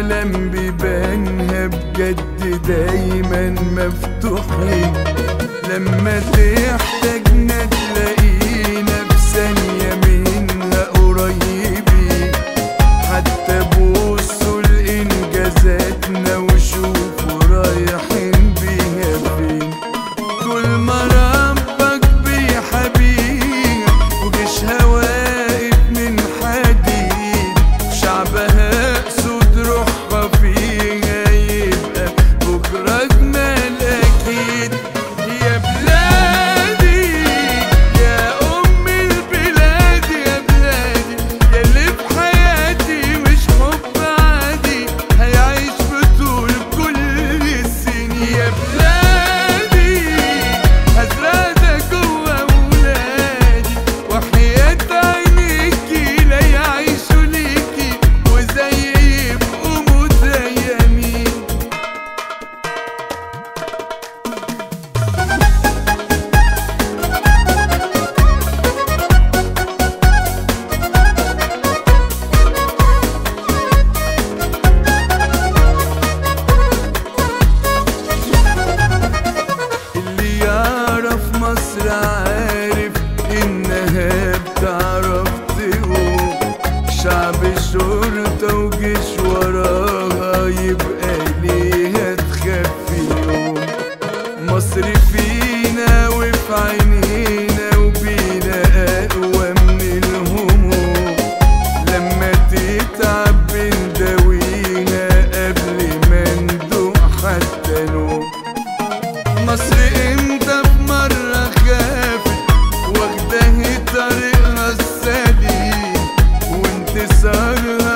الأحلام بيبانها بجد دايما مفتوحين لما تحتاجنا تلاقينا بثانية منها قريبين حتى بصوا لإنجازاتنا وشوفوا رايحين بيها فين طول ما ربك بيحبيها وجيشها واقف من حديد شعبها أسود روحها فيها يبقى بكرة أجمل أكيد يا بلادي يا أم البلاد يا بلادي يا اللي في حياتي مش حب عادي هيعيش بطول كل السنين يا بلادي هزرعتك جوا ولادي وحياة عينيكي لا يعيشوا ليكي وزي يبقوا متيمين اللي يعرف مصر عارف انها بتعرف تقوم شعب شرطة وجيش وراها يبقى ليها تخفي يوم مصر فينا وفي عينينا وبينا اقوى من الهموم لما تتعب بنداوينا قبل ما ندوق حتى نوم مصر امتى في مرة خافت واخداه طريقها السليم وانتصارها